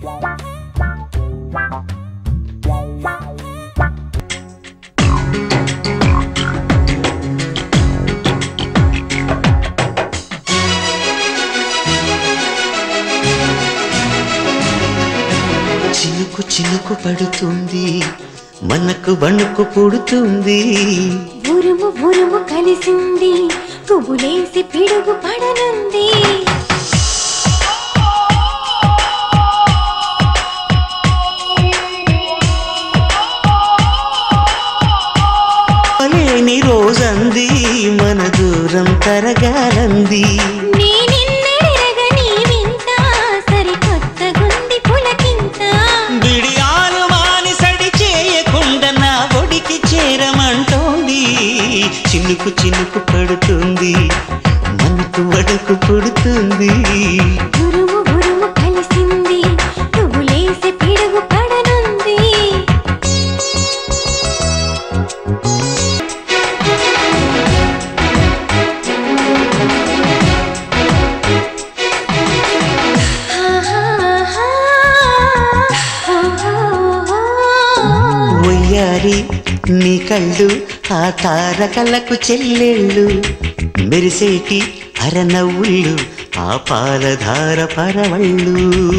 చినుకు చినుకు పడుతుంది మనకు వణుకు పుడుతుంది ఉరుము ఉరుము కలిసింది పువ్వులేసి పిడుగు పడనుంది లేని రోజంది మన దూరం తరగాలంది నేనిన్నెరగని వింత సరికొత్తగుంది పులకింత బిడియాలు మాని సడి చేయకుండా నా ఒడికి చేరమంటోంది చినుకు చినుకు పడుతుంది మనకు వడకు పుడుతుంది ఉరుము ఉరుము కలిసింది పువ్వులేసి పిడుగు పడనుంది ఒయ్యారి నీ కళ్ళు ఆ తారకలకు చెల్లెళ్ళు మెరిసేటి అరనవ్వుళ్ళు ఆ పాలధార పరవళ్ళు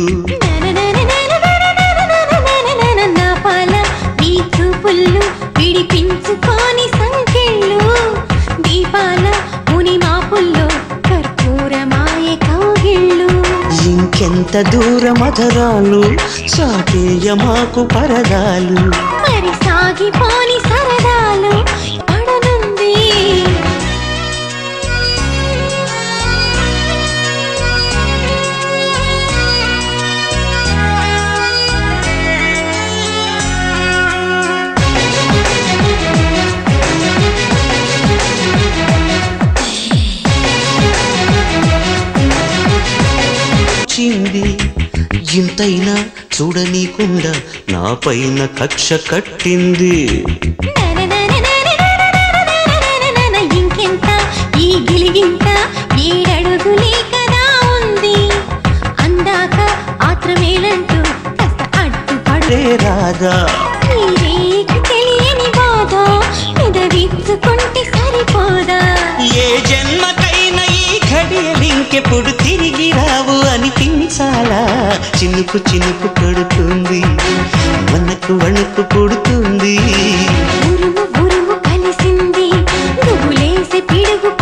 నా పాల నీ చూపుళ్ళు విడిపించుకోని సంకెళ్ళు దీపాల ముని మాపుల్లో కర్పూరమాయ కౌగిళ్ళు ఇంకెంత దూర మధురాలు సాటేయ మాకు పరదాలు మరి సాగిపోని సరదాలు పడనుంది చింది ఇంతైనా చూడనీకుండా నా పైన కక్ష కట్టింది ఇంకెంత ఈ గిలిగింత ఏడడుగులే కదా ఉంది అందాక ఆత్రమేలంటూ కాస్త అడ్డుపడు రే రాగా నీరేకి తెలియని బాధ ఎదవిచ్చుకుంటే సరిపోదా ఏ జన్మకైనా ఈ ఘడియలింకెప్పుడు తిరిగి రావు అనిపించాలా చినుకు చినుకు పడుతుంది మనకు వణుకు పుడుతుంది ఉరుము ఉరుము కలిసింది నువ్వులేసి పిడుగు